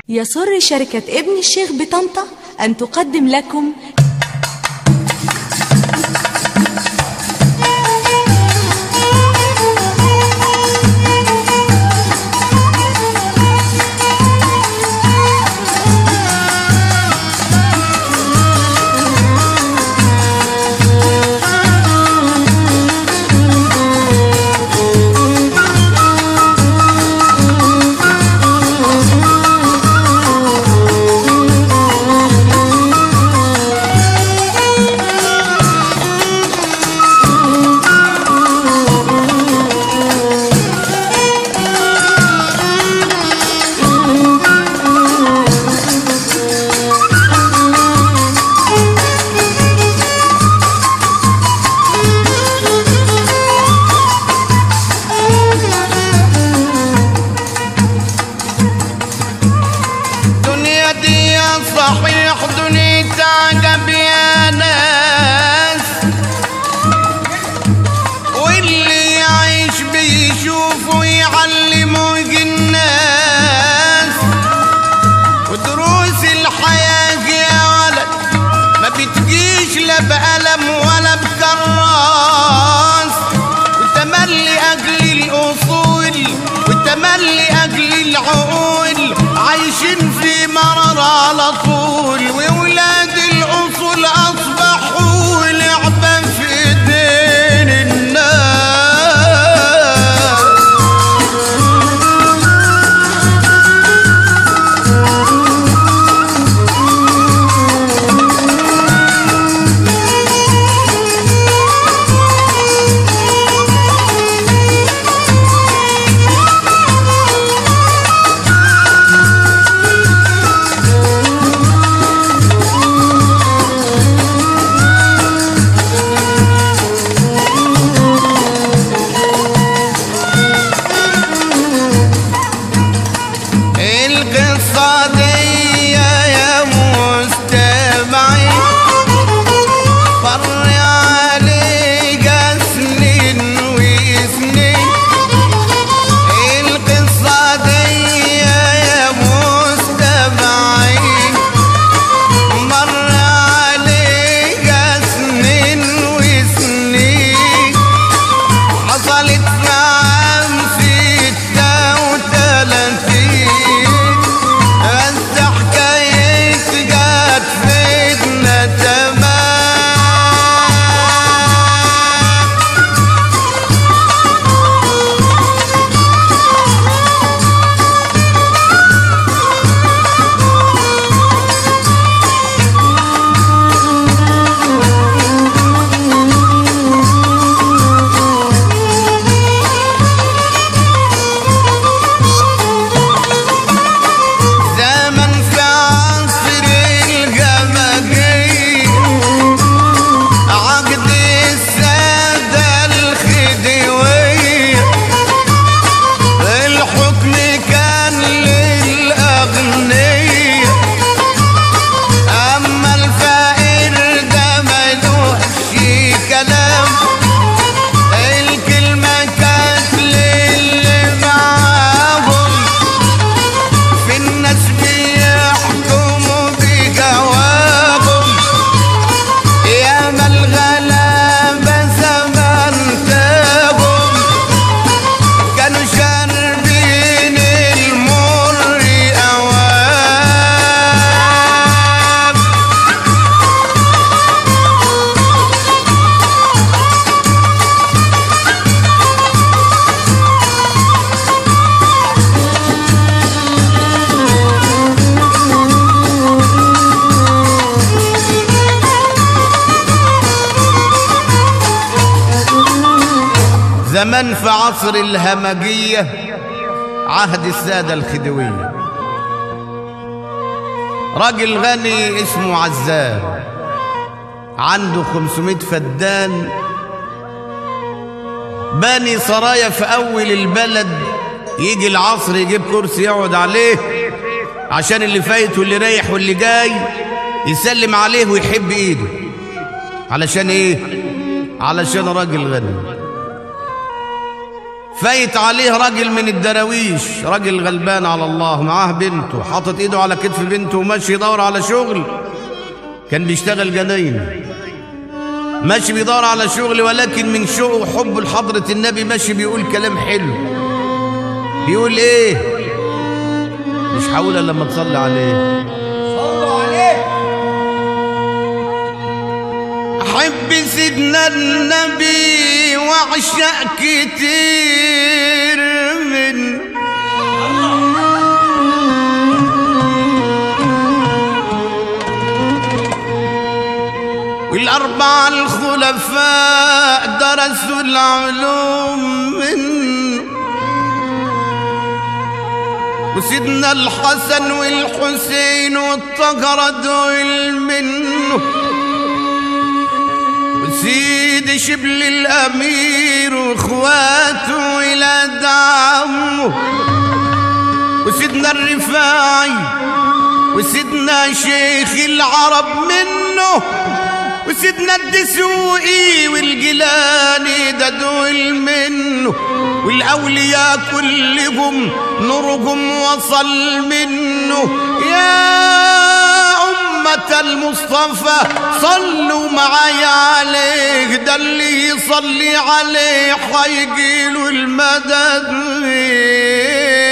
يسر شركة ابن الشيخ بطنطا أن تقدم لكم دنيا دي صحيح دنيا تعجب يا ناس واللي يعيش بيشوف ويعلمه الناس ودروس الحياة يا ولد ما بتجيش لا بقلم ولا بكراس وتملي أجل الأصول وتملي أجل العقول عايشين في مرض على طول وولاد الأصول أصبحوا لعبة في ايدين الناس القصة دي يا مستمعي فر عليك سنين وسنين القصة دي يا مستمعي مر عليك سنين وسنين حصلت في عام ستة وتلاتين بس حكاية جت فتنة تمام زمن في عصر الجماهير عقد السادة الخديوية الحكم كان للأغنياء أما الفقير ده ملوش كلام الكلمة كانت للي معاهم في الناس بيحكموا بجوابهم يا ما الغلابة زمان تابهم كانوا شاربين المر أوام زمان في عصر الهمجية عهد السادة الخديوية راجل غني اسمه عزام عنده 500 فدان باني سرايا في أول البلد يجي العصر يجيب كرسي يقعد عليه عشان اللي فايت واللي رايح واللي جاي يسلم عليه ويحب ايده علشان ايه علشان راجل غني فايت عليه راجل من الدراويش راجل غلبان على الله معاه بنته حاطط ايده على كتف بنته وماشي يدور على شغل كان بيشتغل جناين ماشي بيدور على شغل ولكن من شوقه وحبه لحضرة النبي ماشي بيقول كلام حلو بيقول ايه مش هقول الا لما تصلي عليه صلوا عليه احب سيدنا النبي واعشق كتير من والأربعة الخلفاء درسوا العلوم منه وسيدنا الحسن والحسين والطهرة دول منه وسيد شبل الأمير واخواته ولاد عمه وسيدنا الرفاعي وسيدنا شيخ العرب منه وسيدنا الدسوقي والجيلاني ده دول منه والأولياء كلهم نورهم وصل منه يا أمة المصطفى صلوا معايا عليه ده اللي يصلي عليه حيجيله المدد منه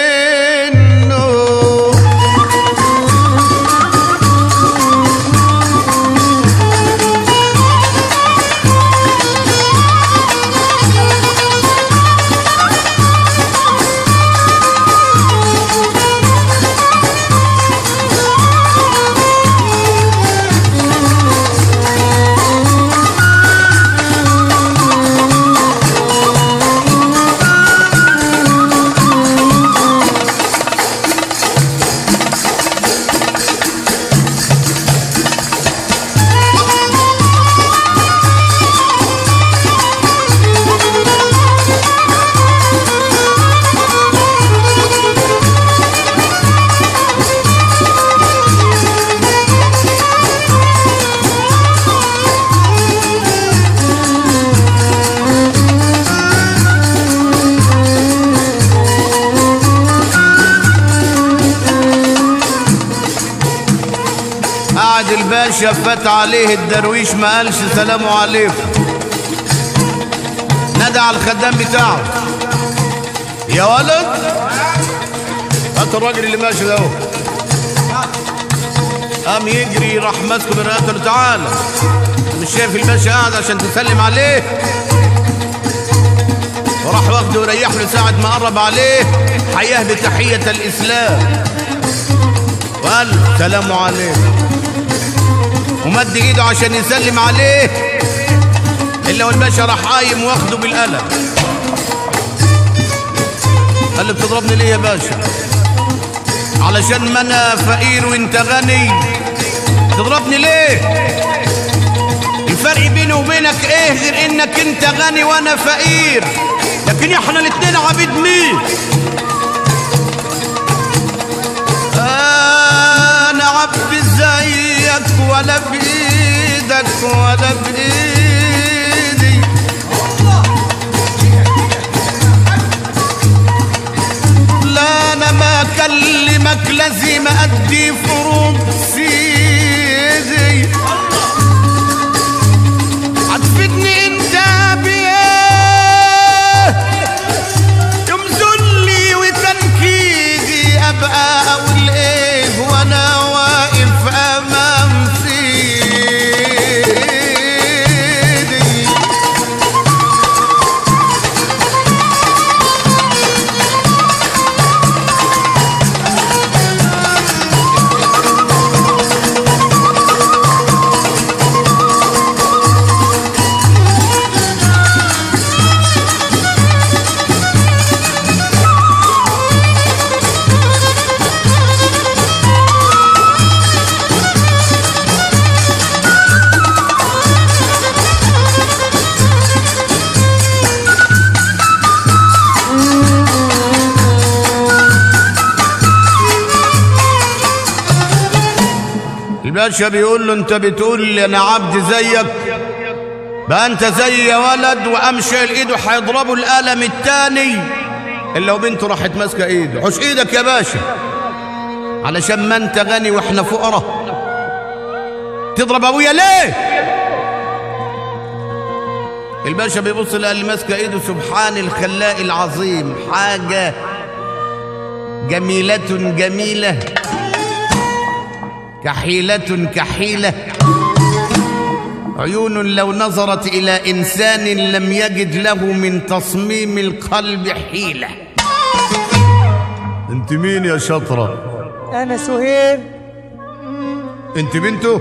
قعد الباشا فات عليه الدرويش ما قالش سلام عليكم نادى على الخدام بتاعه يا ولد هات الراجل اللي ماشي ده اهو قام يجري راح ماسكه من رقبته قال له تعالى مش شايف الباشا قاعد عشان تسلم عليه وراح واخده وريح له ساعة ما قرب عليه حياه بتحية الإسلام وقال له سلام عليكم ومد ايده عشان يسلم عليه الا والباشا راح قايم واخده بالقلم قال له بتضربني ليه يا باشا علشان ما انا فقير وانت غني تضربني ليه الفرق بيني وبينك ايه غير انك انت غني وانا فقير لكن احنا الاتنين عبيد مين انا عبد زيك ولا بايدك ولا بايدي لا انا ما اكلمك لازم ادي فروض سيدي هتفيدني انت بايه يوم ذلي وتنكيدي ابقى اقول ايه وانا واقف امام سيدي الباشا بيقول له انت بتقول لي انا عبد زيك بقى انت زي يا ولد وقام شايل ايده هيضربوا القلم التاني الا وبنته راحت ماسكه ايده حش ايدك يا باشا علشان ما انت غني واحنا فقراء تضرب ابويا ليه الباشا بيبص لقى اللي ماسكه ايده سبحان الخلاق العظيم حاجه جميله جميله كحيله كحيله عيون لو نظرت الى انسان لم يجد له من تصميم القلب حيله انت مين يا شطره انا سهير انت بنته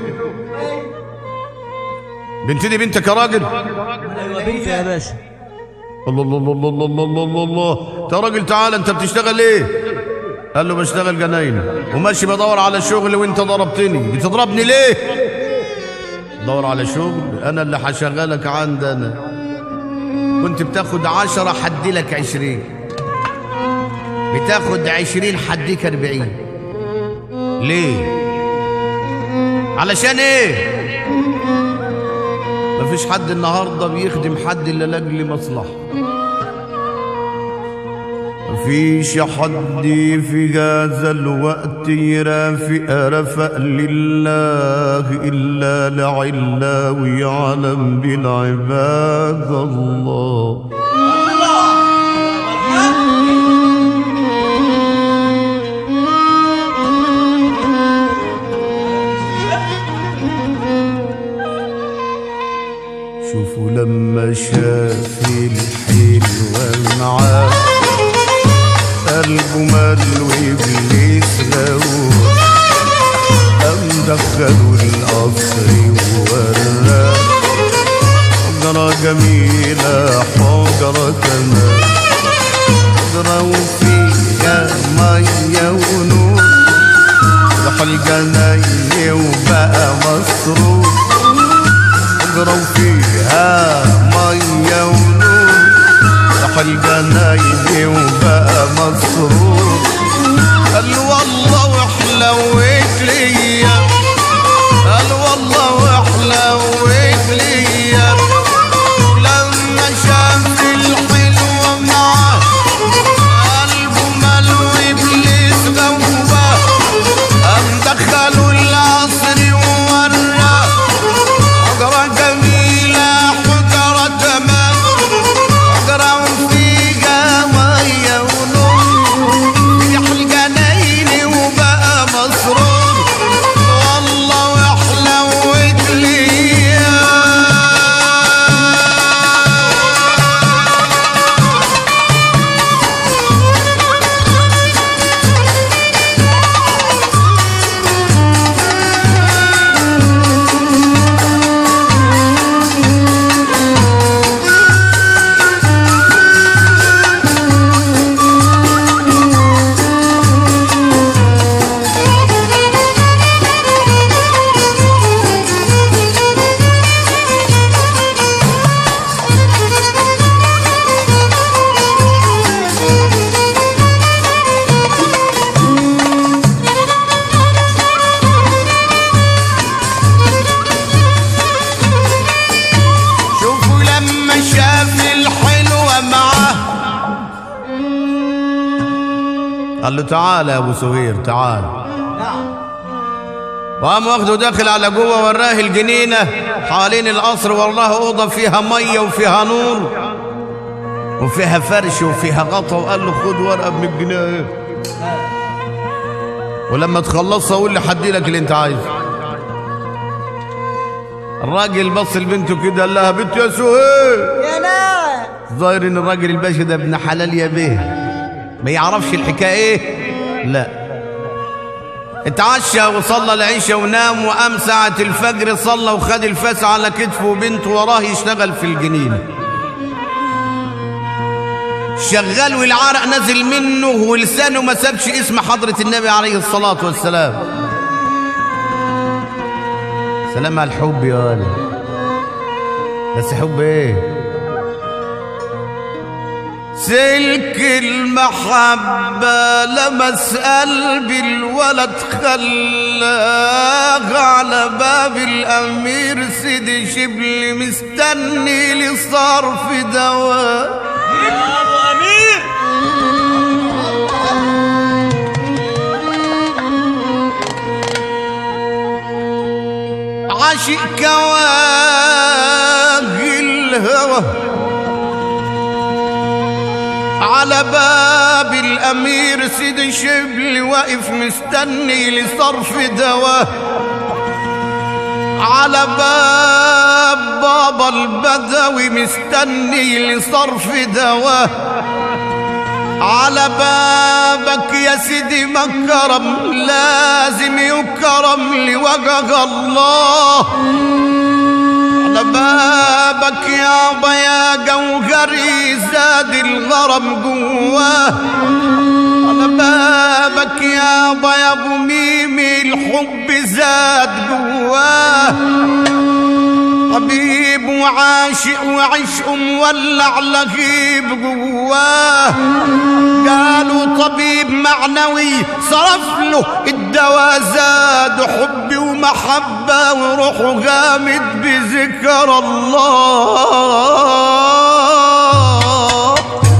بنت دي بنتك يا راجل ايوه بنتي يا باشا الله الله الله الله الله الله الله الله الله يا راجل تعالى انت بتشتغل ايه قال له بشتغل جناين وماشي بدور على شغل وانت ضربتني بتضربني ليه دور على شغل انا اللي هشغلك عندنا كنت بتاخد عشرة حدي لك عشرين بتاخد عشرين حديك اربعين ليه علشان ايه مفيش حد النهارده بيخدم حد الا لاجل مصلحه مفيش حد في هذا الوقت يرافق رفق لله إلا لعله ويعلم بالعباد الله شوفوا لما شاف الحلوة معاه قلبه مال وإبليس غاوه قام دخلوا القصر ووراه حجرة جميلة حجرة كمان حجرة وفيها مية ونور راح الجناين وبقى مسرور حجرة وفيها مية ونور راح الجناين وبقى مسرور قال والله وحلوت ليا قال والله وحلوت ليا لما شاف الحلوة معاه قلبه ملو ابليس غواه قام دخلوا العصر ووراه حجرة جميلة حجرة تمام حجرة وفيها مية ونور فتح الجناين وبقى مسرور والله وحلوت ليا شوفوا لما شاف الحلوة معاه قال له تعال يا ابو صغير تعال وقام واخده داخل على جوه وراه الجنينة حوالين القصر وراه أوضة فيها مية وفيها نور وفيها فرش وفيها غطا وقال له خد ورقة من الجنيه ولما تخلصها قول لي حدي لك اللي انت عايزه الراجل بص لبنته كده قال لها بنت يا سهير يا نعم ظاهر ان الراجل الباشا ده ابن حلال يا بيه ما يعرفش الحكايه ايه لا اتعشى وصلى العشاء ونام وقام ساعة الفجر صلى وخد الفاس على كتفه وبنته وراه يشتغل في الجنينة شغال والعرق نزل منه ولسانه ما سابش اسم حضرة النبي عليه الصلاة والسلام سلام على الحب يا ولد بس حب ايه سلك المحبة لمس قلبي الولد خلاه على باب الأمير سيدي شبل مستني لصرف دواء يا ابو امير عاشق كواهي الهوى على باب الأمير سيدي شبل واقف مستني لصرف دواه على باب بابا البدوي مستني لصرف دواه على بابك يا سيدي مكرم لازم يكرم لوجه الله على بابك يابا يا جوهري زاد الغرم جواه على بابك يابا يا ابو ميمي الحب زاد جواه حبيب وعاشق وعشق مولع لغيب جواه قالوا طبيب معنوي صرف له الدواء زاد حب ومحبة وروحه غامد بذكر الله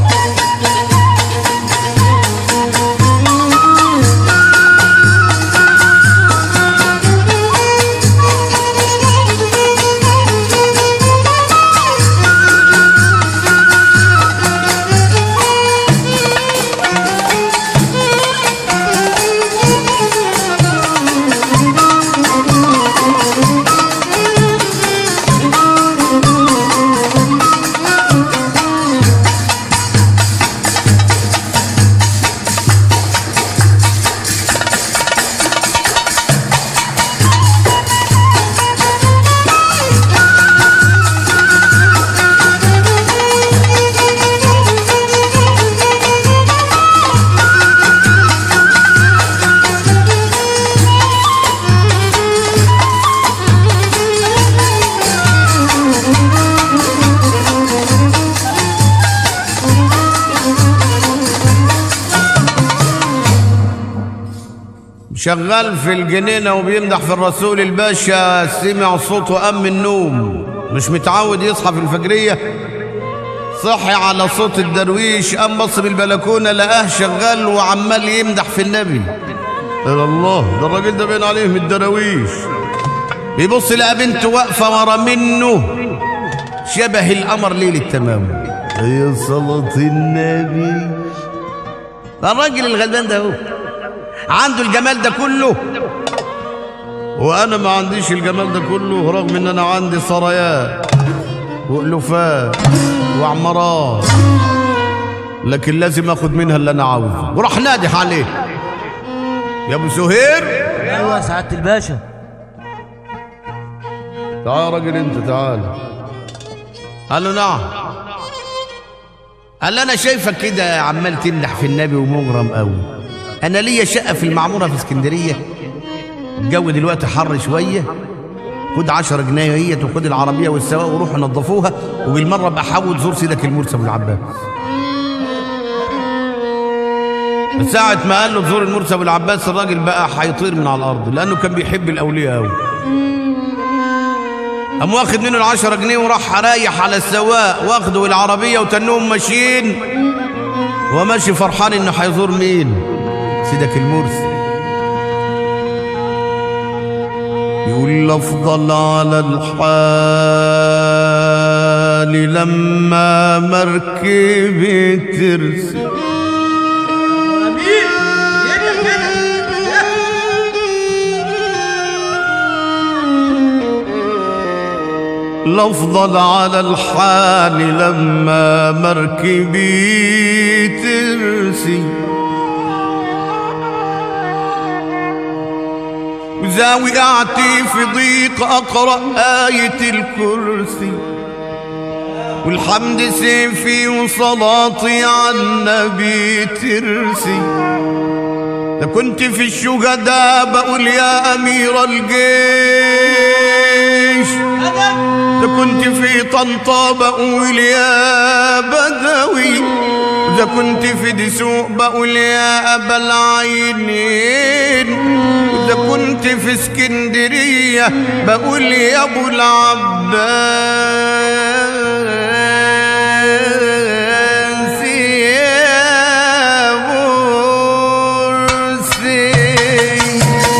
شغال في الجنينة وبيمدح في الرسول الباشا سمع صوته قام من النوم مش متعود يصحى في الفجرية صحي على صوت الدرويش قام بص بالبلكونة لقاه شغال وعمال يمدح في النبي قال الله ده الراجل ده باين عليه من الدراويش بيبص لقى بنته واقفة ورا منه شبه القمر ليل التمام يا صلاة النبي ده الراجل الغلبان ده هو عنده الجمال ده كله وانا ما عنديش الجمال ده كله رغم ان انا عندي سرايات والوفات وعمارات لكن لازم اخد منها اللي انا عاوزه وراح نادح عليه يا ابو سهير ايوه يا سعاده الباشا تعال يا راجل انت تعال قال له نعم قال له انا شايفك كده عمال تمدح في النبي ومغرم قوي انا ليا شقه في المعموره في اسكندريه الجو دلوقتي حر شويه خد 10 جنيه هي وخد العربيه والسواق وروحوا نظفوها وبالمره ابقى حول زور سيدك المرسي ابو العباس من ساعة ما قال له تزور المرسي ابو العباس الراجل بقى هيطير من على الارض لانه كان بيحب الاولياء قوي قام واخد منه العشرة جنيه وراح رايح على السواق واخده العربية وتنهم ماشيين وماشي فرحان انه هيزور مين سيدك المرسي يقول افضل على الحال لما مركبي ترسي الافضل على الحال لما مركبي ترسي وإذا وقعت في ضيق أقرأ آية الكرسي والحمد سيفي وصلاتي على النبي ترسي ده كنت في الشهداء بقول يا أمير الجيش ده كنت في طنطا بقول يا بدوي ده كنت في دسوق بقول يا أبا العينين ده كنت في اسكندرية بقول يا أبو العباس يا مرسي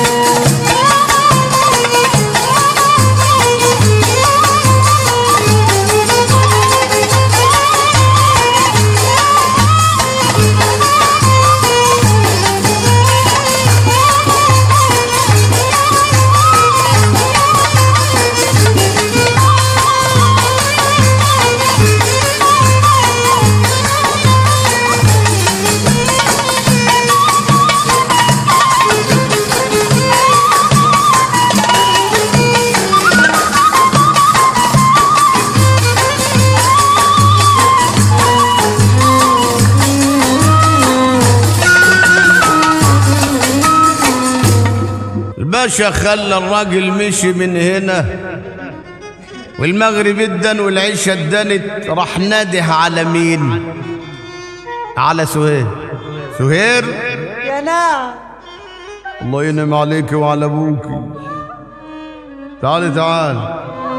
الباشا خلى الراجل مشي من هنا والمغرب ادن والعشاء ادنت راح ناده على مين على سهير سهير يا نعم الله ينعم عليك وعلى ابوك تعالي تعال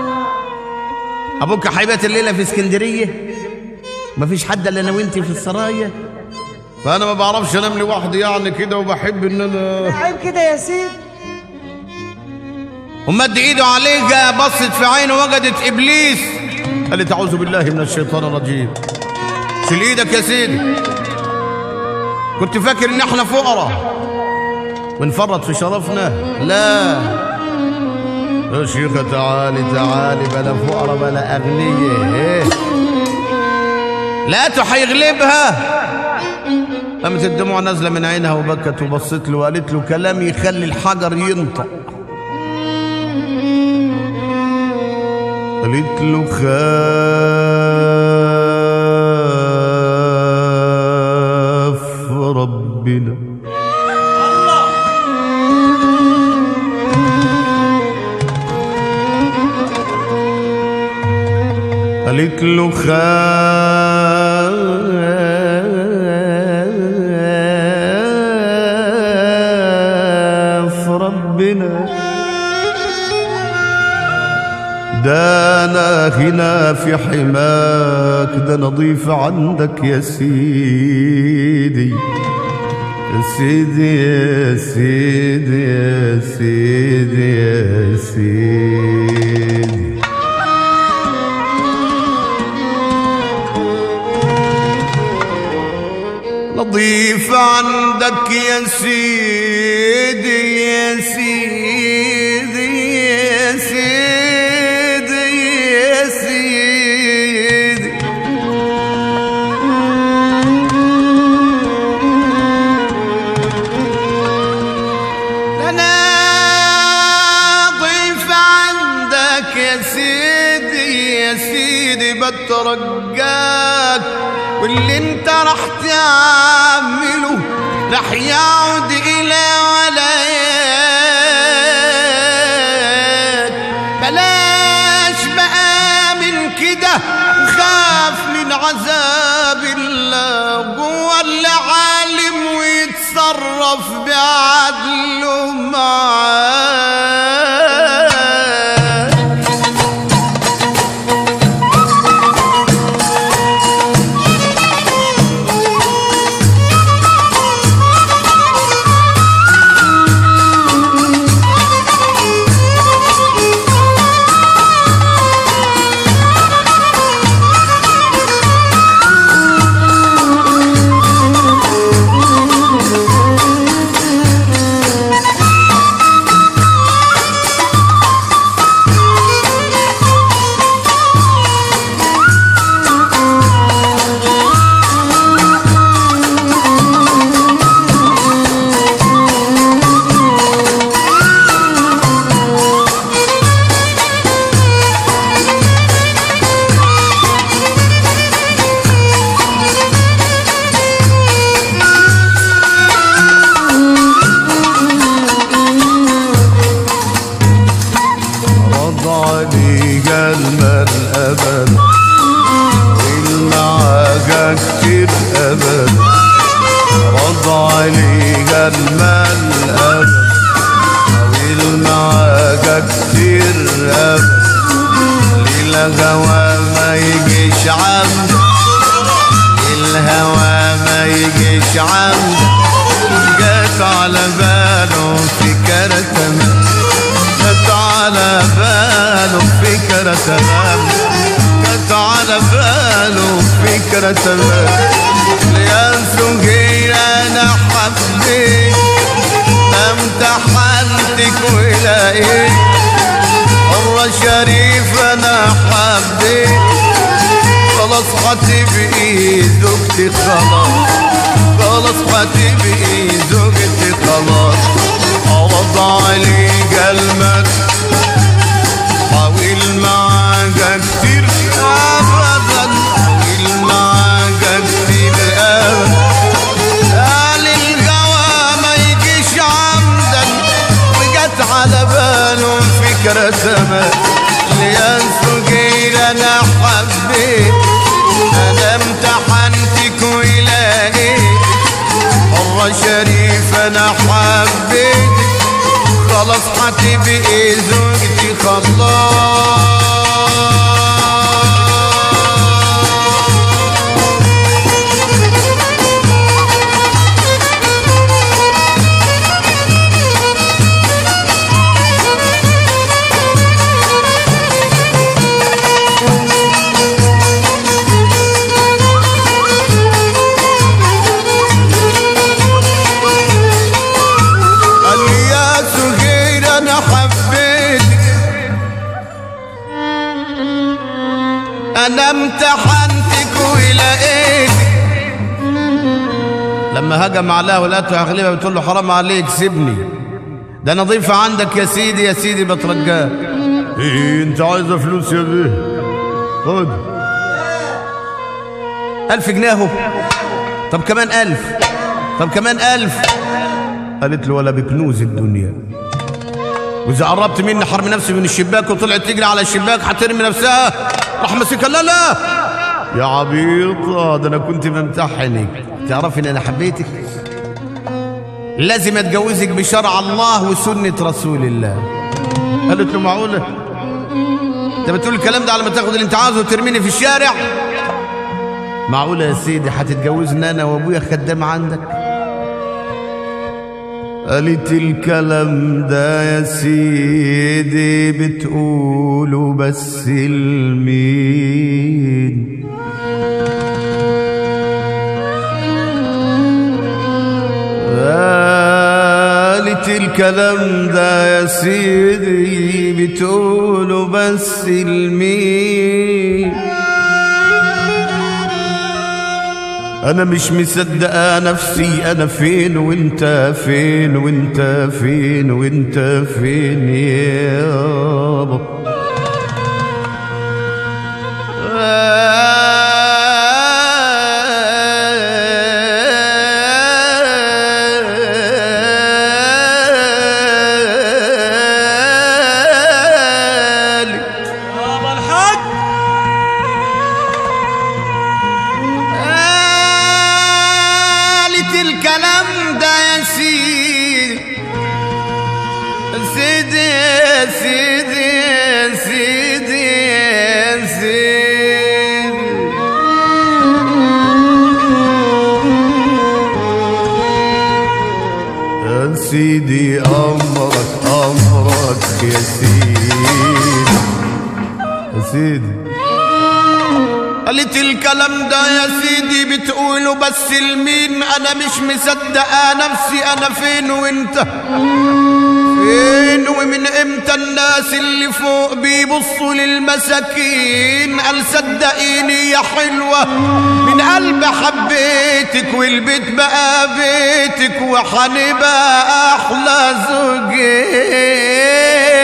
ابوك حيبات الليله في اسكندريه مفيش حد الا انا وانتي في السرايا فانا ما بعرفش انام لوحدي يعني كده وبحب ان انا عيب كده يا سيدي ومد ايده عليه جاء بصت في عينه وجدت ابليس قالت اعوذ بالله من الشيطان الرجيم شيل ايدك يا سيدي كنت فاكر ان احنا فقراء ونفرط في شرفنا لا يا شيخة تعالي تعالي بلا فقراء بلا أغنية إيه؟ لقيته هيغلبها قامت الدموع نازلة من عينها وبكت وبصت له وقالت له كلام يخلي الحجر ينطق قالت له خاف ربنا قالت له خاف ربنا ده انا هنا في حماك ده نضيف عندك يا سيدي يا سيدي يا سيدي يا سيدي يا سيدي نضيف عندك يا سيدي يا سيدي يا سيدي يا سيدي أنا ضيف عندك يا سيدي يا سيدي بترجاك واللي انت راح تعمله راح يعود إلى ولايات بلاش بقى من كده وخاف من عذاب الله جوه اللي عالم ويتصرف بعدله معاه أبد والمعاجة كتير أبد رضى عليها المال أبد والمعاجة كتير أبد للهوى ما يجيش عمد الهوى ما يجيش عمد جات على باله فكرة تمام جات على باله فكرة تمام جات على باله فكرة تمام يا زهير انا حبيت امتحنتك ولقيت مرة شريف انا حبيت خلاص هتبقي زوجتي خلاص خلاص هتبقي زوجتي خلاص عرض عليك المد حاول معاك كتير ابدا حاول معاك كتير ابدا قال الجوا ما يجيش عمدا وجت على باله فكرة زمان يا سجير انا حبيت انا امتحنتك ولقيت حرة شريف انا حبيتك خلاص هتبقي زوجتي خلاص قال لي يا سهير انا حبيتك انا امتحنتك ولقيتك لما هجم عليها ولقيته هغلبها بتقول له حرام عليك سيبني ده انا ضيفة عندك يا سيدي يا سيدي بترجاك ايه انت عايزه فلوس يا بيه خد ألف جنيه اهو طب كمان ألف طب كمان ألف قالت له ولا بكنوز الدنيا واذا قربت مني حرم نفسي من الشباك وطلعت تجري على الشباك هترمي نفسها راح مسكها لا لا يا عبيطة ده انا كنت بمتحنك تعرفي ان انا حبيتك لازم اتجوزك بشرع الله وسنة رسول الله قالت له معقولة انت بتقول الكلام ده على ما تاخد اللي انت عاوزه وترميني في الشارع معقولة يا سيدي هتتجوزني انا وابويا خدام عندك قالت الكلام ده يا سيدي بتقوله بس المين قالت الكلام ده يا سيدي بتقوله بس المين انا مش مصدقه نفسي انا فين وانت فين وانت فين وانت فين يابا بابا الحاج قالت الكلام ده يا سيدي سيدي يا سيدي يا سيدي يا سيدي يا سيدي أمرك أمرك يا سيدي يا سيدي قالت الكلام ده يا سيدي بتقوله بس لمين انا مش مصدقه نفسي انا فين وانت فين ومن امتى الناس اللي فوق بيبصوا للمساكين قال صدقيني يا حلوة من قلب حبيتك والبيت بقى بيتك وحنبقى احلى زوجين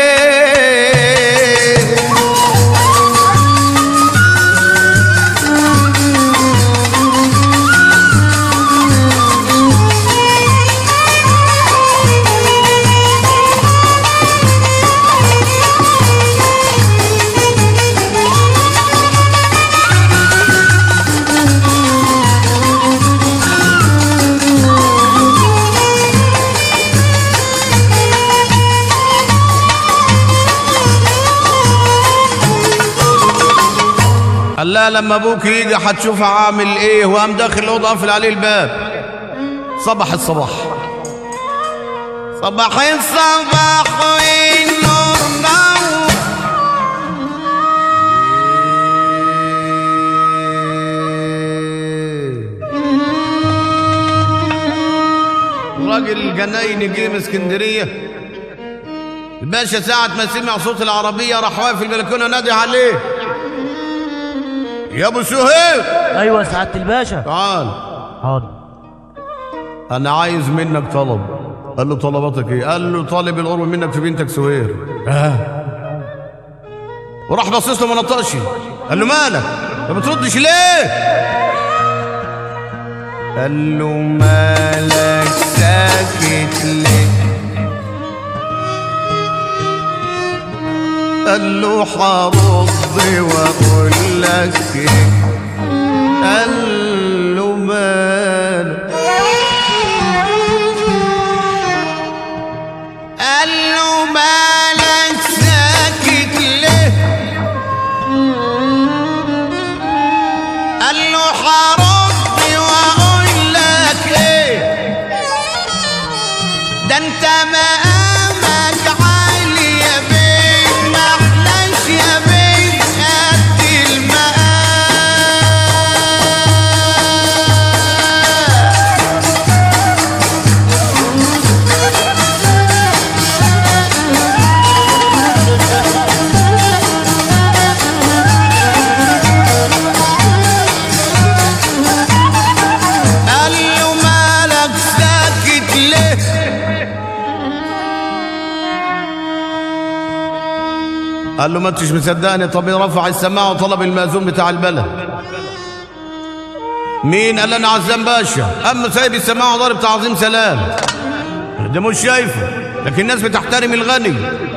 قال لها لما ابوك يجي هتشوف عامل ايه وقام داخل الاوضه قافل عليه الباب صبح الصباح صباح الصباح والنور نور راجل جناين جه من اسكندريه الباشا ساعة ما سمع صوت العربية راح واقف في البلكونة نادي عليه يا ابو سهيل ايوه سعاده الباشا تعال حاضر انا عايز منك طلب قال له طلباتك ايه قال له طالب القرب منك في بنتك سهير اه وراح بصص له ما نطقش قال له مالك ما بتردش ليه قال له مالك ساكت ليه قال له حرض واقول لك إيه؟ قال له مالك قال له مالك ساكت ليه قال له حرد واقول لك ايه ده انت مقامك عالي يا بيه ما احلاش يا بيه قد المقام قال له مالك ساكت ليه قال له ما انتش مصدقني طب رفع السماعه وطلب المأذون بتاع البلد مين قال انا عزام باشا اما سايب السماعه وضارب تعظيم سلام ده مش شايفه لكن الناس بتحترم الغني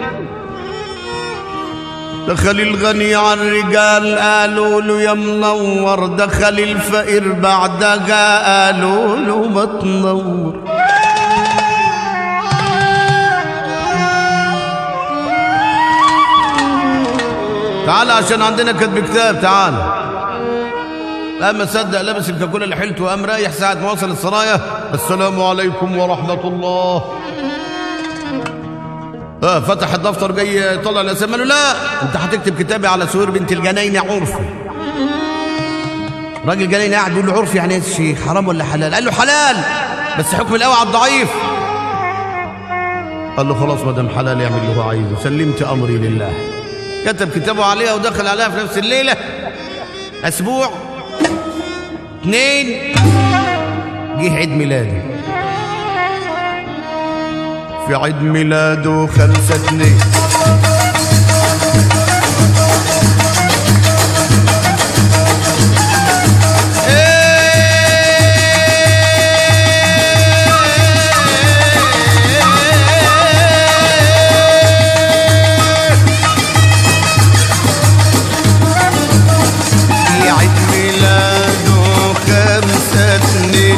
دخل الغني على الرجال قالوا له يا منور دخل الفقير بعدها قالوا له ما تنور تعال عشان عندنا كتب كتاب تعال قام صدق لابس الكاكولا اللي حيلته وقام رايح ساعة ما وصل السرايا السلام عليكم ورحمة الله اه فتح الدفتر جاي يطلع الاسامي قال له لا انت هتكتب كتابي على سهير بنت الجناين عرفي راجل جناين قاعد بيقول له عرفي يعني ايه يا شيخ حرام ولا حلال قال له حلال بس حكم القوي على الضعيف قال له خلاص ما دام حلال يعمل اللي هو عايزه سلمت امري لله كتب كتابه عليها ودخل عليها في نفس الليله اسبوع اثنين جه عيد ميلادي في عيد ميلاده خمسة اتنين في عيد ميلاده خمسة اتنين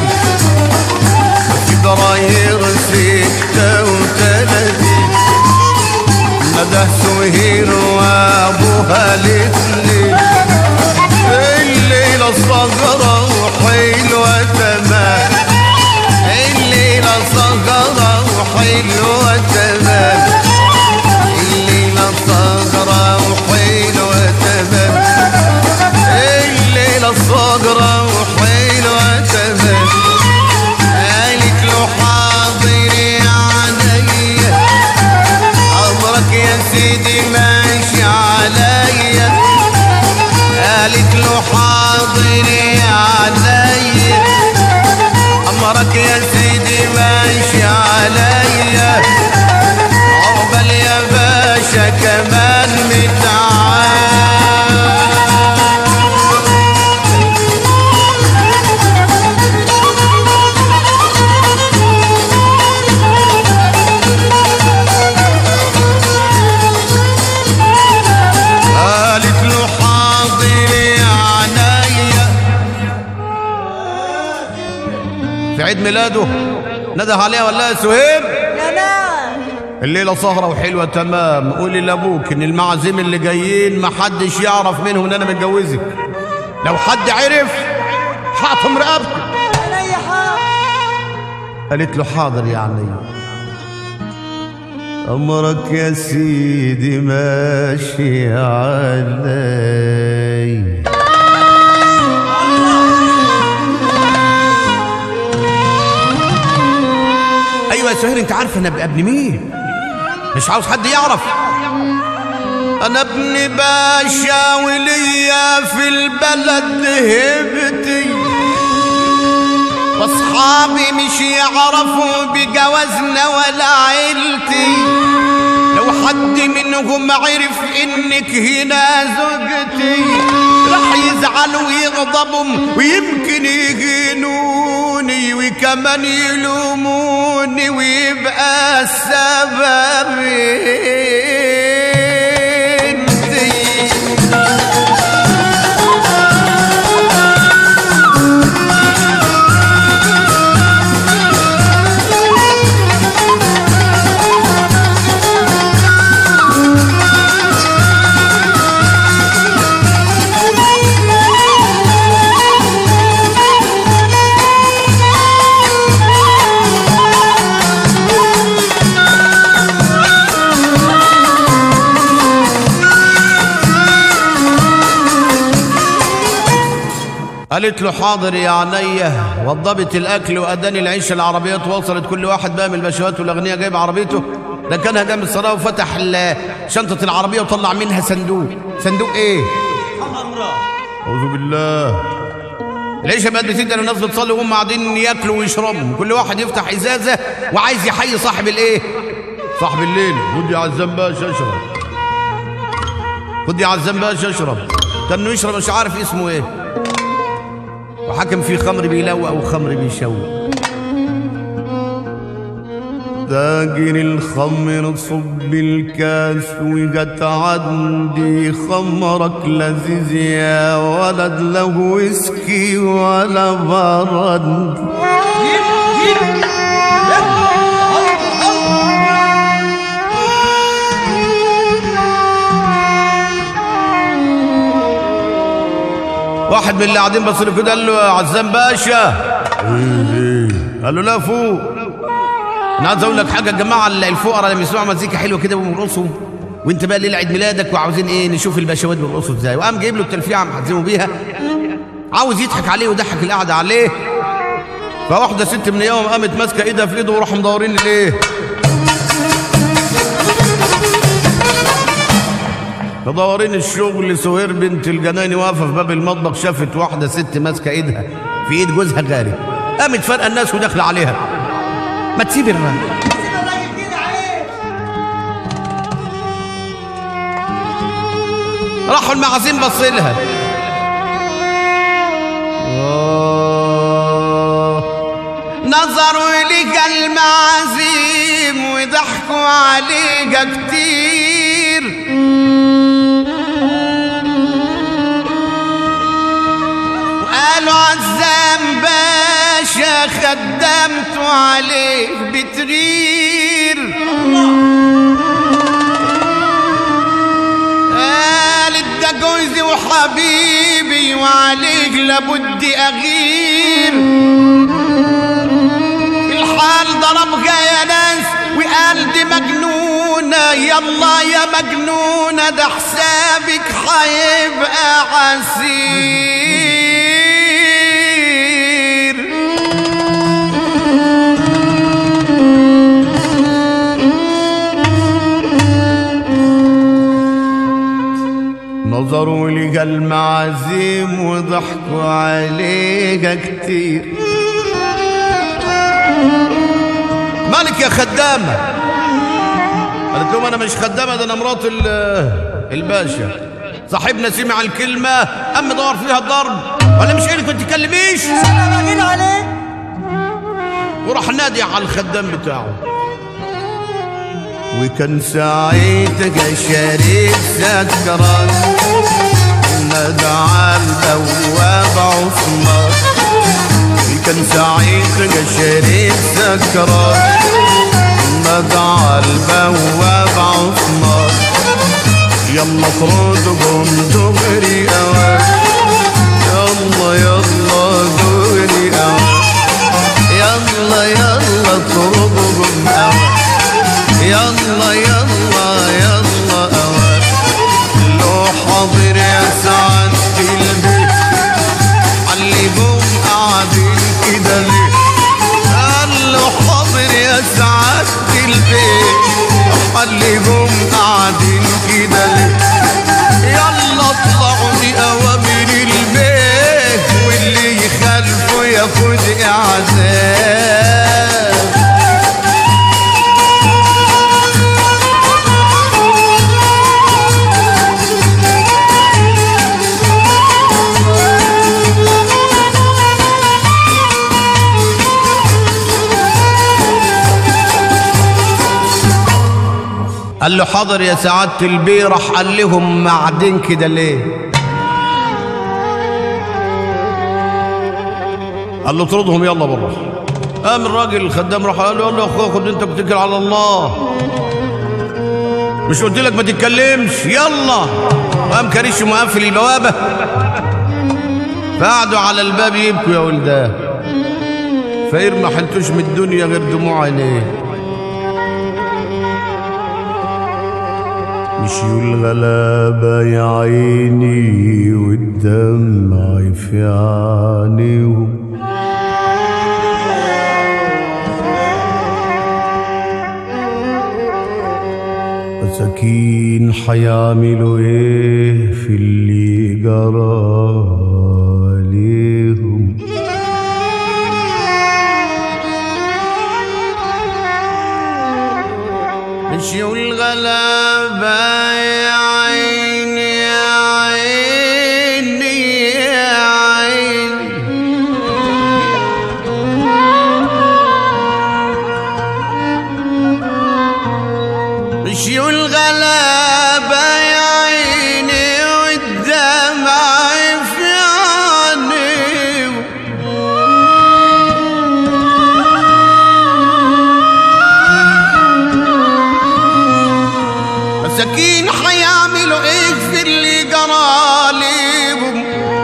فبراير ستة وتلاتين نده سهير وابوها الاثنين الليلة صغرى وحلوة تمام الليلة صغرى وحلوة تمام الليلة صغرى وحلوة تمام الليلة الصغرى وحلوة تمام قالت له حاضر يا عينيا عمرك يا سيدي ماشي عليا قالت له حاضر يا عينيا عمرك يا سيدي ماشي عليا عقبال يا باشا كمان متعال قالت له حاضر يا عينيا في عيد ميلاده نده عليها ولا لها سهير يا نعم الليله سهره وحلوه تمام قولي لابوك ان المعازيم اللي جايين محدش يعرف منهم ان انا متجوزك لو حد عرف حاطم رقبته عينيا حاضر قالت له حاضر يا عمي أمرك يا سيدي ماشي علي أيوة يا سهير أنت عارف أنا ابن مين مش عاوز حد يعرف أنا ابن باشا وليا في البلد هبتي واصحابي مش يعرفوا بجوازنا ولا عيلتي لو حد منهم عرف انك هنا زوجتي راح يزعلوا ويغضبوا ويمكن يهينوني وكمان يلوموني ويبقى السبب انتي قالت له حاضر يا عينيا وضبت الاكل واداني العيش العربيات وصلت كل واحد بقى من البشوات والاغنياء جايب عربيته ده كانها جنب الصلاه وفتح ال- شنطه العربيه وطلع منها صندوق صندوق ايه اعوذ بالله العيشه بقت بتدن الناس بتصلي وهم قاعدين ياكلوا ويشربوا كل واحد يفتح ازازه وعايز يحيي صاحب الايه صاحب الليل خد يا عزام باشا اشرب خد يا عزام باشا اشرب كانه يشرب مش عارف اسمه ايه وحكم في خمر بيلوق وخمر بيشوق تاجر الخمر صب الكاس وجت عندي خمرك لذيذ يا ولد له ويسكي ولا برد واحد من اللي قاعدين بص له كده قال له يا عزام باشا قال له لا فوق انا عايز اقول لك حاجه يا جماعه الفقراء لما يسمعوا مزيكا حلوه كده ويرقصوا وانت بقى ليله عيد ميلادك وعاوزين ايه نشوف البشوات بيرقصوا ازاي وقام جايب له التلفيعه محزمه بيها عاوز يضحك عليه ويضحك القعده عليه فواحده ست من يوم قامت ماسكه ايدها في ايده وراحوا مدورين الايه مدورين الشغل سهير بنت الجناني واقفه في باب المطبخ شافت واحده ست ماسكه ايدها في ايد جوزها غارب قامت فارقه الناس وداخله عليها ما تسيب الراجل سيب الراجل كده عيب راحوا المعازيم بص لها نظروا إليك المعازيم وضحكوا عليك كتير وقالوا عزام باشا خدمتوا عليك بترير قالت ده جوزي وحبيبي وعليك لابد اغير الحال ضربها يا ناس وقال دي مجنونة يلا يا مجنونة ده حسابك هيبقى عسير نظروا لك المعازيم وضحكوا عليك كتير مالك يا خدامة قالت لهم انا مش خدامة ده انا مرات ال- الباشا صاحبنا سمع الكلمة قام دور فيها الضرب ولا مش قالك ما تتكلميش انا راجل عليك وراح نادي على الخدام بتاعه وكان ساعتها شريك سكران نادى على البواب عثمان وكان ساعتها شريك سكران نادى على البواب عثمان يلا طردهم دغري اوان قال له حاضر يا سعادة البي راح قال لهم معدين كده ليه قال له اطردهم يلا بره قام الراجل الخدام راح قال له يلا يا اخويا خد انت بتتكل على الله مش قلت لك ما تتكلمش يلا قام كريش مقفل البوابه فقعدوا على الباب يبكوا يا ولدان فقير ما حلتوش من الدنيا غير دموع عينيه مشيوا الغلابة يا عيني والدمع في عينيهم مساكين حيعملوا ايه في اللي جرى عليهم مشيوا الغلابة يا عيني يا عيني يا عيني مشيوا الغلابة يا عيني والدمع في عينيهم مساكين حيعملوا ايه في اللي جرى ليهم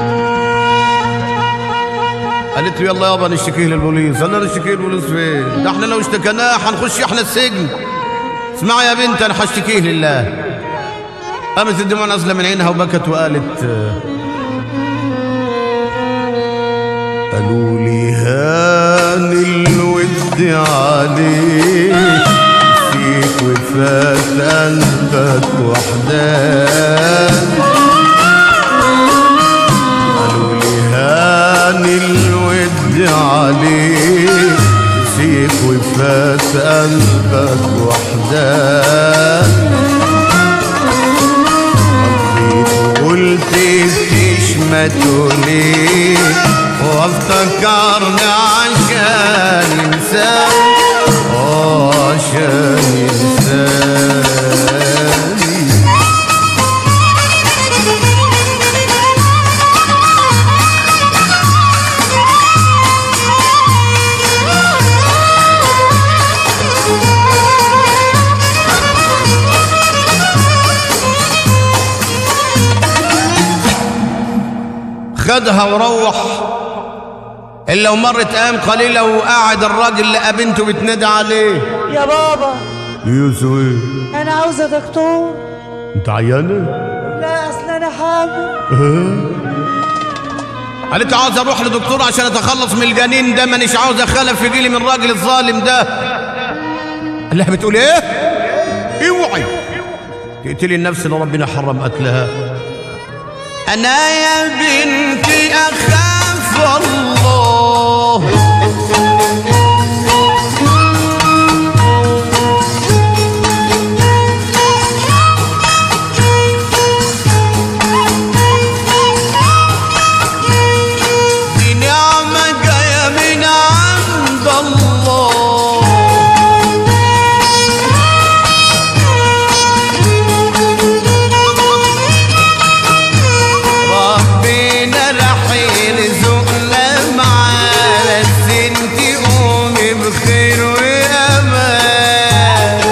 قالت له يلا يابا نشتكيه للبوليس قال له نشتكيه للبوليس فين ده احنا لو اشتكيناه هنخش احنا السجن اسمعي يا بنت انا هشتكيه لله قامت الدموع نازله من عينها وبكت وقالت آه، قالوا لي هان الود عليك فيك وفات قلبك وحدان قالوا لي هان الود عليك فيك وفات قلبك وحدان قلت بتشمتوا ليه وافتكرني عشان انسان اه عشان انسان خدها وروح الا ومرت ايام قليله وقعد الراجل لقى بنته بتنادي عليه يا بابا يوسف ايه انا عاوزه دكتور انت عيانه لا اصل انا حامل قالت عاوز اروح لدكتور عشان اتخلص من الجنين ده مانيش عاوز اخلف يجيلي من الراجل الظالم ده قال لها بتقول ايه اوعي تقتلي النفس اللي ربنا حرم قتلها انا يا بنتي اخاف الله دي نعمة جاية من عند الله ربنا رح يرزقنا معاه بس انتي قومي بخير وامان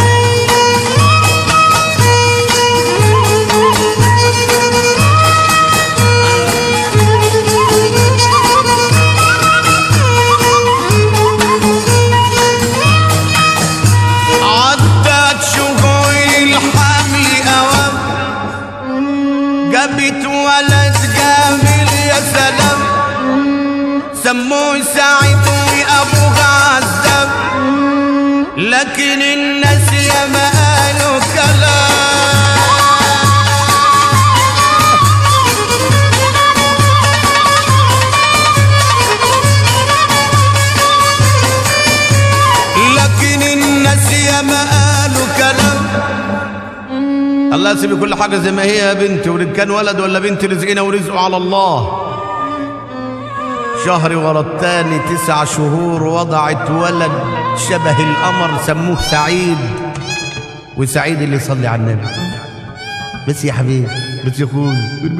عدت شهور الحمل أوام جابت ولد جميل يا سلام سموه سعيد وأبوه عذاب لكن الناس يا ما قالوا كلام لكن الناس يا ما قالوا كلام الله يسيب كل حاجة زي ما هي يا بنتي وإن كان ولد ولا بنت رزقنا ورزقه على الله شهر ورا التاني تسع شهور وضعت ولد شبه القمر سموه سعيد وسعيد اللي يصلي على النبي بس يا حبيبي بس يا اخوي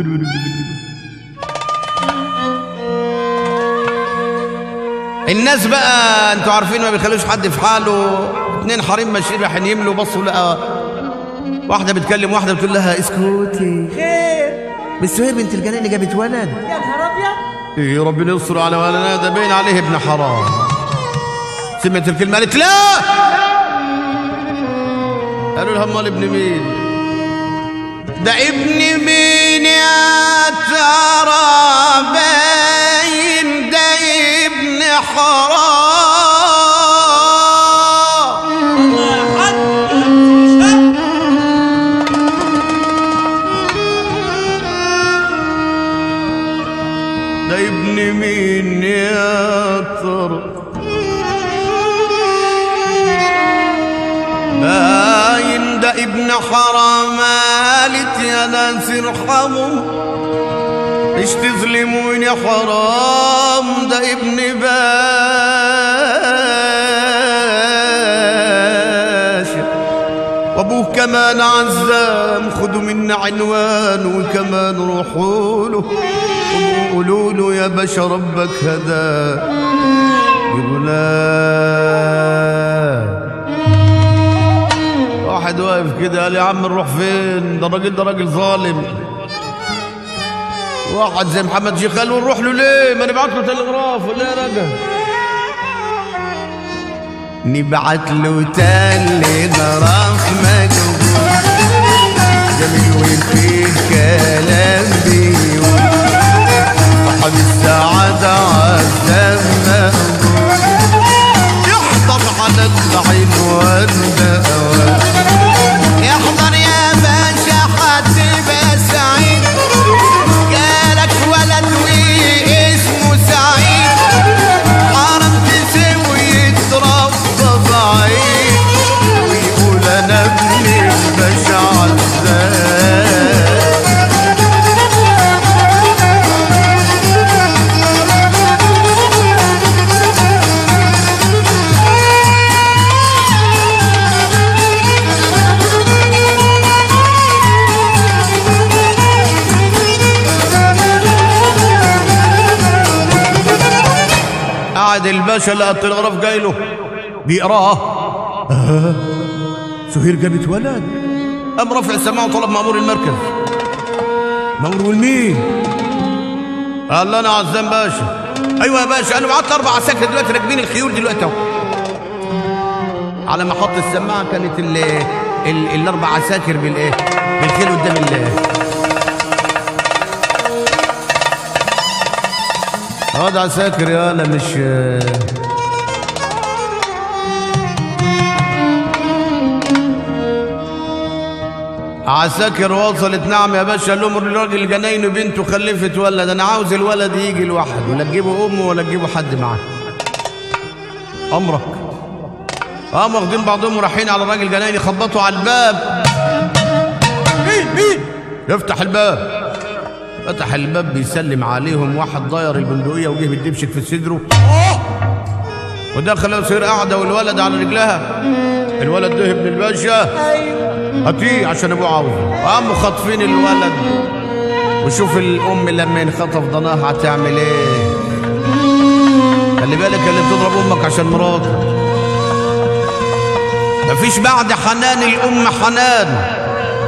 الناس بقى انتوا عارفين ما بيخلوش حد في حاله اتنين حريم ماشيين رايحين يملوا بصوا لقى واحده بتكلم واحده بتقول لها اسكتي خير بس سهير بنت الجنان جابت ولد يا نهار ابيض ايه ربنا يستر على ولدنا ده باين عليه ابن حرام سمعت الكلمه قالت لا قالوا لها امال ابن مين ده ابن مين يا ترى باين ده ابن حرام ده ابن مين يا ترى باين ده ابن حرام قالت يا ناس ارحموا ايش تظلمون يا حرام ده ابن باشا وابوه كمان عزام خدوا منا عنوان وكمان روحوا له قولوا له يا باشا ربك هدى يقول واحد واقف كده قال يا عم نروح فين ده الراجل ده راجل ظالم واحد زي محمد شيخ قال له نروح له ليه ما نبعت له تلغراف ولا يا راجل نبعت له تلغراف مجهول جميل وفيه كلام بيقول صاحب السعادة عزام مقبول يحضر على العنوان بأوان يحضر يا باشا هتبقى سعيد جالك ولد واسمه سعيد حرم تسوي يتربى بعيد ويقول انا ابن الباشا عزام قاعد الباشا لقى التلغراف جاي له بيقراه آه. سهير جابت ولد قام رافع السماعه وطلب مأمور المركز مأمور مين؟ قال له انا عزام باشا ايوه يا باشا انا بعت اربع عساكر دلوقتي راكبين الخيول دلوقتي اهو على ما حط السماعه كانت ال ال الاربع عساكر بالايه؟ بالخيل قدام ال اه ده عساكر يا انا مش عساكر وصلت نعم يا باشا قال لهم الراجل جناين بنته خلفت ولد انا عاوز الولد يجي لوحده ولا تجيبوا امه ولا تجيبوا حد معاه امرك قام واخدين بعضهم ورايحين على الراجل جناين يخبطوا على الباب مين مين يفتح الباب فتح الباب بيسلم عليهم واحد ضير البندقية وجه بيدبشك في صدره ودخل يصير قاعدة والولد على رجلها الولد ده ابن الباشا ايوه هاتيه عشان ابوه عاوزه قاموا خاطفين الولد وشوف الام لما ينخطف ضناها هتعمل ايه خلي بالك اللي بتضرب امك عشان مراتك مفيش بعد حنان الام حنان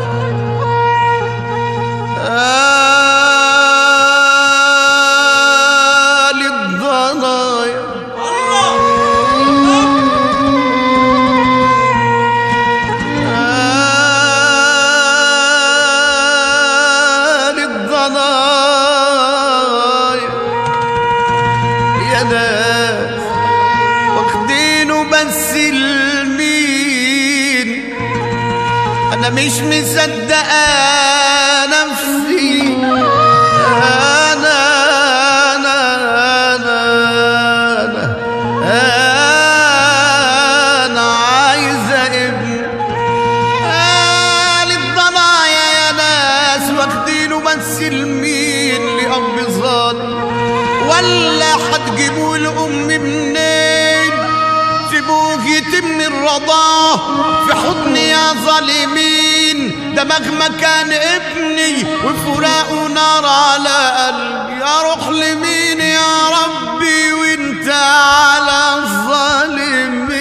آه للضنايا آه للضنايا يا ناس واخدينه بس المين انا مش مصدقه نفسي انا انا انا انا انا عايزه ابن قال الضنايا يا ناس واخدينه بس المين لأب ظالم ولا هتجيبوا الأم منين سيبوه يتم الرضاعة في حضن يا ظالمين ده مهما كان ابني وفراقه نار على قلبي اروح لمين يا ربي وانت على الظالمين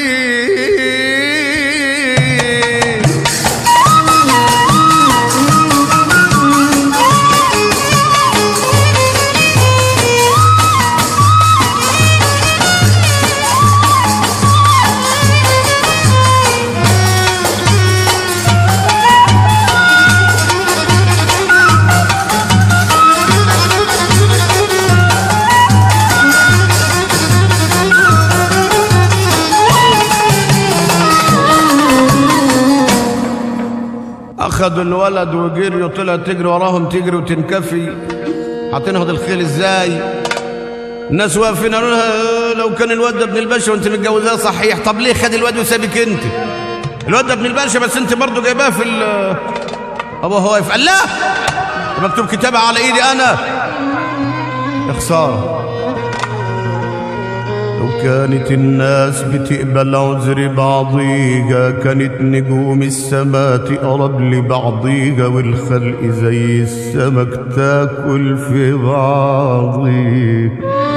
اخذوا الولد وجريوا طلع تجري وراهم تجري وتنكفي هتنهض الخيل ازاي الناس واقفين قالوا لها لو كان الواد ده ابن الباشا وانت متجوزاه صحيح طب ليه خد الواد وسابك انت الواد ده ابن الباشا بس انت برضه جايباه في ال ابو هو واقف قال لا مكتوب كتابة على ايدي انا يا خساره لو كانت الناس بتقبل عذر بعضيها كانت نجوم السما تقرب لبعضيها والخلق زي السمك تاكل في بعضي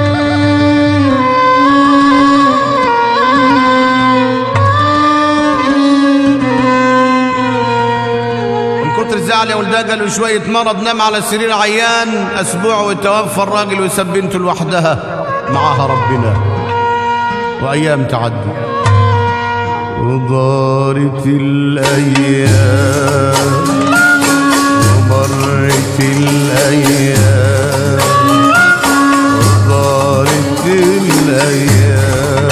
من كتر الزعل يا ولدها قالوا شوية مرض نام على السرير عيان أسبوع ويتوفى الراجل ويسب بنته لوحدها معاها ربنا وأيام تعدي ودارت الأيام ومرت الأيام ودارت الأيام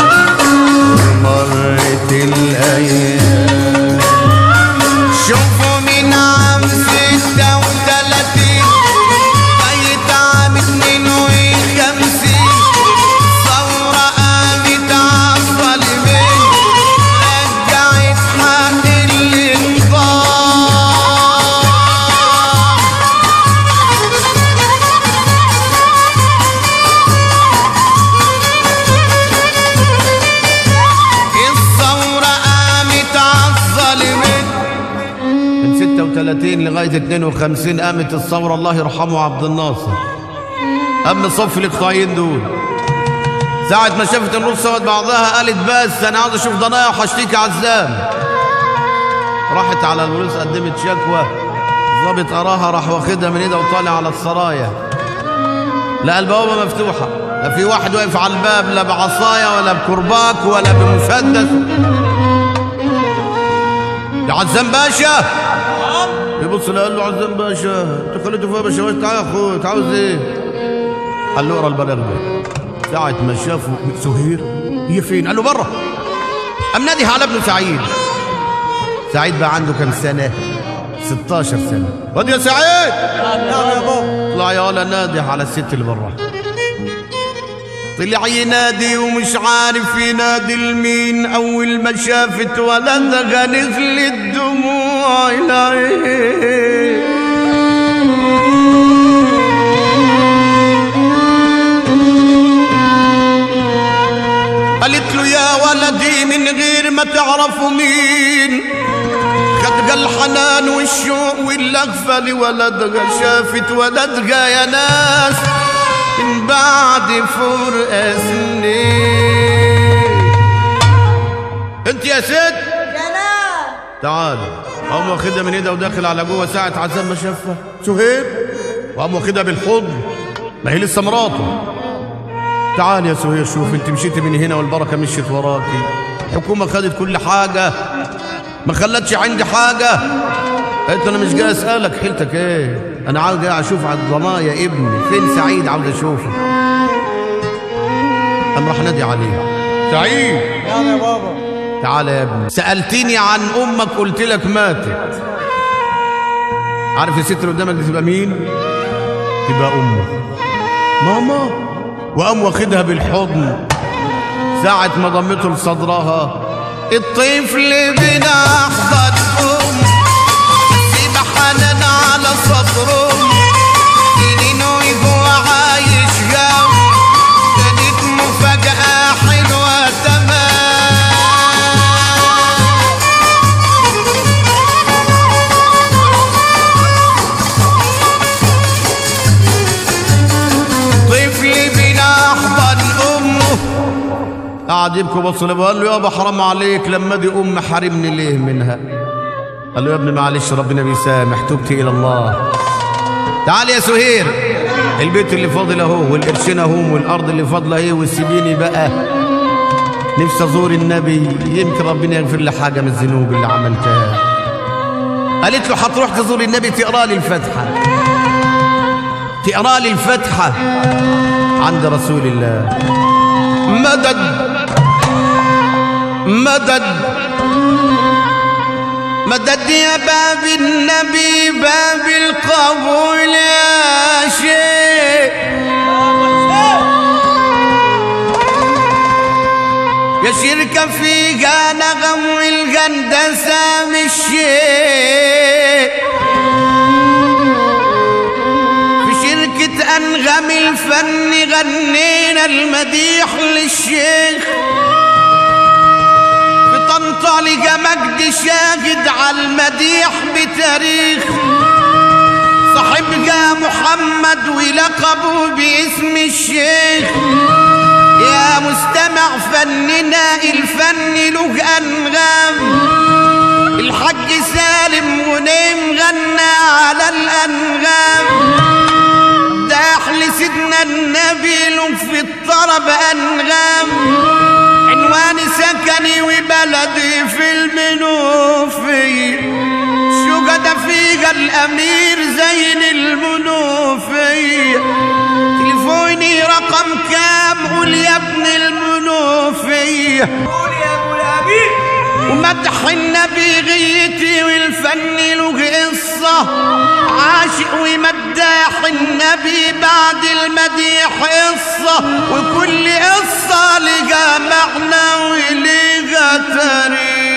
ومرت الأيام شوفوا من عام ستة وتلاتين بقيت عام اتنين وخمسين ثورة قامت عالظالمين رجعت حق الانقاذ الثورة قامت عالظالمين من 36 لغاية 52 قامت الثورة الله يرحمه عبد الناصر قبل صف الاقطاعيين دول ساعة ما شافت النص سوت بعضها قالت بس أنا عاوز أشوف ضنايا وحشتيك عزام راحت على البوليس قدمت شكوى ضابط أراها راح واخدها من إيدها وطالع على السرايا لا البوابة مفتوحة لا في واحد واقف على الباب لا بعصاية ولا بكرباك ولا بمسدس يا عزام باشا يبص له قال له عزام باشا انت خليته فيها باشا تعال يا اخويا انت عاوز ايه؟ قال له اقرا البلاغ ده ساعة ما شافه سهير هي فين؟ قال له بره قام نادي على ابنه سعيد سعيد بقى عنده كام سنة؟ 16 سنة واد يا سعيد نعم يا بابا طلع يا ولا نادي على الست اللي برا طلع ينادي ومش عارف ينادي لمين اول ما شافت ولدها نزلت دموع العين قالت له يا ولدي من غير ما تعرفوا مين خد الحنان والشوق واللهفة لولدها شافت ولدها يا ناس من بعد فرقة سنين انت يا ست يا لا تعالي قام واخدها من ايدها وداخل على جوه ساعة عزام ما شافها سهير وقام واخدها بالحضن ما هي لسه مراته تعالي يا سهير شوف انت مشيتي من هنا والبركة مشيت وراكي الحكومة خدت كل حاجة ما خلتش عندي حاجة قلت انا مش جاي اسألك حيلتك ايه انا عاوز جاي اشوف على الضنايا ابني فين سعيد عاوز اشوفه قام راح نادي عليه سعيد نعم يا بابا تعالى يا ابني سألتني عن أمك قلت لك ماتت عارف الست اللي قدامك دي تبقى مين؟ تبقى أمك ماما وقام واخدها بالحضن ساعة ما ضمته لصدرها الطفل بنا أحضن أم سيب حنان على صدره سنين ويبقى عايش جو كانت مفاجأة حلوة تمام قعد يبكي بص له قال له يابا حرام عليك لما دي ام حارمني ليه منها قال له يا ابني معلش ربنا بيسامح تبت الى الله تعال يا سهير البيت اللي فاضل اهو والقرشين اهو والارض اللي فاضله اهي وسيبيني بقى نفسي ازور النبي يمكن ربنا يغفر لي حاجه من الذنوب اللي عملتها قالت له هتروح تزور النبي تقرا لي الفاتحه تقرا لي الفاتحه عند رسول الله مدد مدد مدد يا باب النبي باب القبول يا شيخ يا شركة فيها نغم والقندسة مش شيء في شركة أنغم الفن غنينا المديح للشيخ في طنطا لقى مجد شاهد على المديح بتاريخ صاحبها محمد ولقبه باسم الشيخ يا مستمع فننا الفن له أنغام الحج سالم غنيم غنى على الأنغام داح لسيدنا النبي له في الطرب أنغام عنوان سكني وبلدي في المنوفي شقد فيها الأمير زين المنوفي تليفوني رقم كام قول يا ابن المنوفي قول يا ابو الامين ومدح النبي غيتي والفن له قصة عاشق ومداح النبي بعد المديح قصة وكل قصة لقى معنى ولقى تاريخ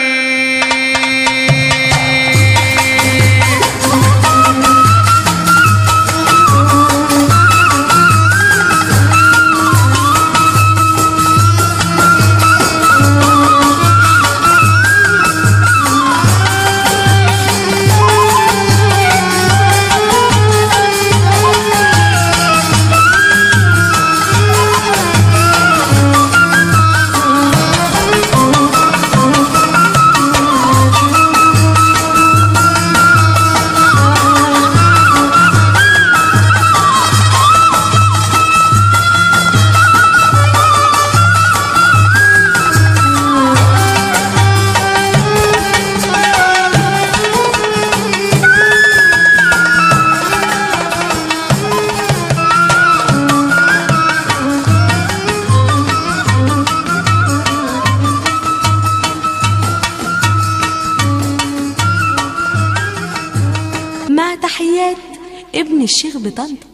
مع تحيات ابن الشيخ بطنطا